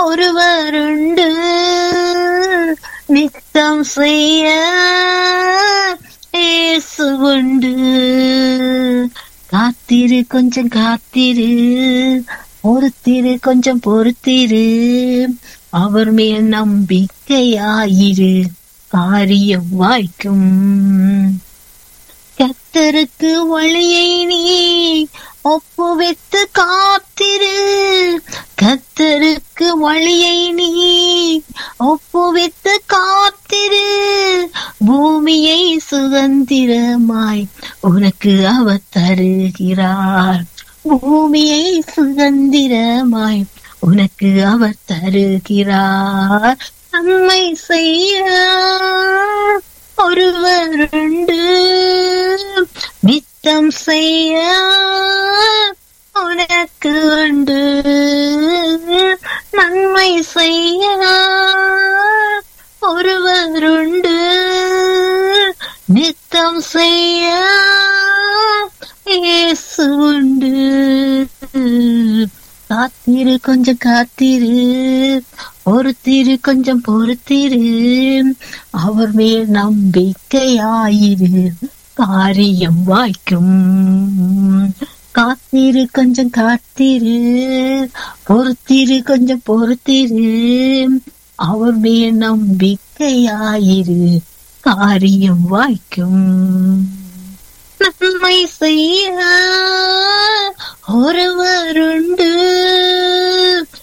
ஒருவருண்டு நித்தம் செய்ய இயேசு உண்டு காத்திரு கொஞ்சம் காத்திரு பொறுத்திரு கொஞ்சம் பொறுத்திரு அவர் மேல் நம்பிக்கையாயிரு காரியம் வாய்க்கும் கத்தருக்கு வழியை நீ ஒப்புவித்து காத்திரு கத்தருக்கு வழியை நீ ஒப்புவித்து காத்திரு பூமியை சுதந்திரமாய் உனக்கு அவர் தருகிறார் பூமியை சுதந்திரமாய் உனக்கு அவர் தருகிறார் நன்மை செய்ய ஒருவருண்டு நித்தம் செய்ய உனக்கு உண்டு நன்மை செய்ய ஒருவருண்டு நித்தம் செய்ய இயேசு உண்டு காத்திரு கொஞ்சம் காத்திரு பொறுத்திரு கொஞ்சம் பொறுத்திரு அவர் மேல் நம்பிக்கையாயிரு காரியம் வாய்க்கும் காத்திரு கொஞ்சம் காத்திரு பொறுத்திரு கொஞ்சம் பொறுத்திரு அவர் மேல் நம்பிக்கையாயிரு காரியம் வாய்க்கும் நன்மை செய்ய ஒருவருண்டு